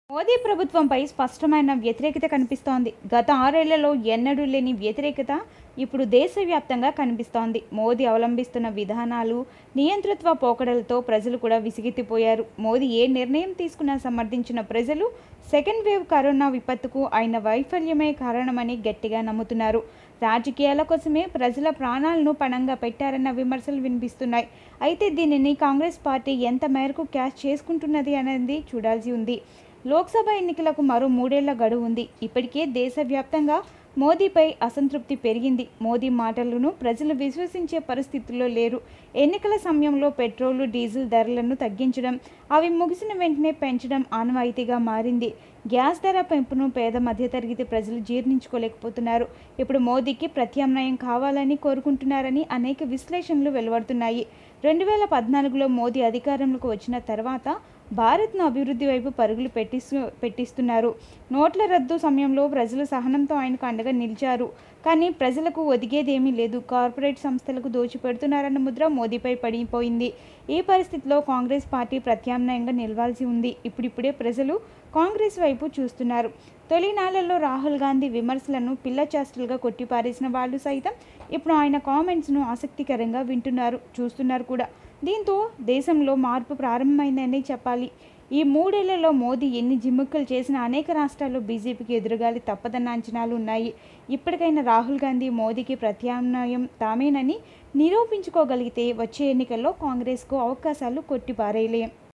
మోదీ ప్రభుత్వంపై స్పష్టమైన వ్యతిరేకత కనిపిస్తోంది గత ఆరేళ్లలో ఎన్నడూ లేని వ్యతిరేకత ఇప్పుడు దేశవ్యాప్తంగా కనిపిస్తోంది మోదీ అవలంబిస్తున్న విధానాలు నియంతృత్వ పోకడలతో ప్రజలు కూడా విసిగెత్తిపోయారు మోదీ ఏ నిర్ణయం తీసుకున్నా సమర్థించిన ప్రజలు సెకండ్ వేవ్ కరోనా విపత్తుకు ఆయన వైఫల్యమే కారణమని గట్టిగా నమ్ముతున్నారు రాజకీయాల కోసమే ప్రజల ప్రాణాలను పణంగా పెట్టారన్న విమర్శలు వినిపిస్తున్నాయి అయితే దీనిని కాంగ్రెస్ పార్టీ ఎంత మేరకు క్యాష్ చేసుకుంటున్నది అనేది చూడాల్సి ఉంది లోక్సభ ఎన్నికలకు మరో మూడేళ్ల గడువు ఉంది ఇప్పటికే దేశవ్యాప్తంగా మోదీపై అసంతృప్తి పెరిగింది మోదీ మాటలను ప్రజలు విశ్వసించే పరిస్థితుల్లో లేరు ఎన్నికల సమయంలో పెట్రోలు డీజిల్ ధరలను తగ్గించడం అవి ముగిసిన వెంటనే పెంచడం ఆనవాయితీగా మారింది గ్యాస్ ధర పెంపును పేద మధ్యతరగతి ప్రజలు జీర్ణించుకోలేకపోతున్నారు ఇప్పుడు మోదీకి ప్రత్యామ్నాయం కావాలని కోరుకుంటున్నారని అనేక విశ్లేషణలు వెలువడుతున్నాయి రెండు వేల పద్నాలుగులో మోదీ అధికారంలోకి వచ్చిన తర్వాత భారత్ను అభివృద్ధి వైపు పరుగులు పెట్టిస్తూ పెట్టిస్తున్నారు నోట్ల రద్దు సమయంలో ప్రజలు సహనంతో ఆయనకు అండగా నిలిచారు కానీ ప్రజలకు ఒదిగేదేమీ లేదు కార్పొరేట్ సంస్థలకు దోచిపెడుతున్నారన్న ముద్ర మోదీపై పడిపోయింది ఈ పరిస్థితిలో కాంగ్రెస్ పార్టీ ప్రత్యామ్నాయంగా నిలవాల్సి ఉంది ఇప్పుడిప్పుడే ప్రజలు కాంగ్రెస్ వైపు చూస్తున్నారు తొలినాళ్లలో రాహుల్ గాంధీ విమర్శలను పిల్ల చేష్టలుగా కొట్టిపారేసిన వాళ్ళు సైతం ఇప్పుడు ఆయన కామెంట్స్ను ఆసక్తికరంగా వింటున్నారు చూస్తున్నారు కూడా దీంతో దేశంలో మార్పు ప్రారంభమైందని చెప్పాలి ఈ మూడేళ్లలో మోదీ ఎన్ని జిమ్ముక్కలు చేసినా అనేక రాష్ట్రాల్లో బీజేపీకి ఎదురుగాలి తప్పదన్న అంచనాలు ఉన్నాయి ఇప్పటికైనా రాహుల్ గాంధీ మోదీకి ప్రత్యామ్నాయం తామేనని నిరూపించుకోగలిగితే వచ్చే ఎన్నికల్లో కాంగ్రెస్కు అవకాశాలు కొట్టిపారేయలేం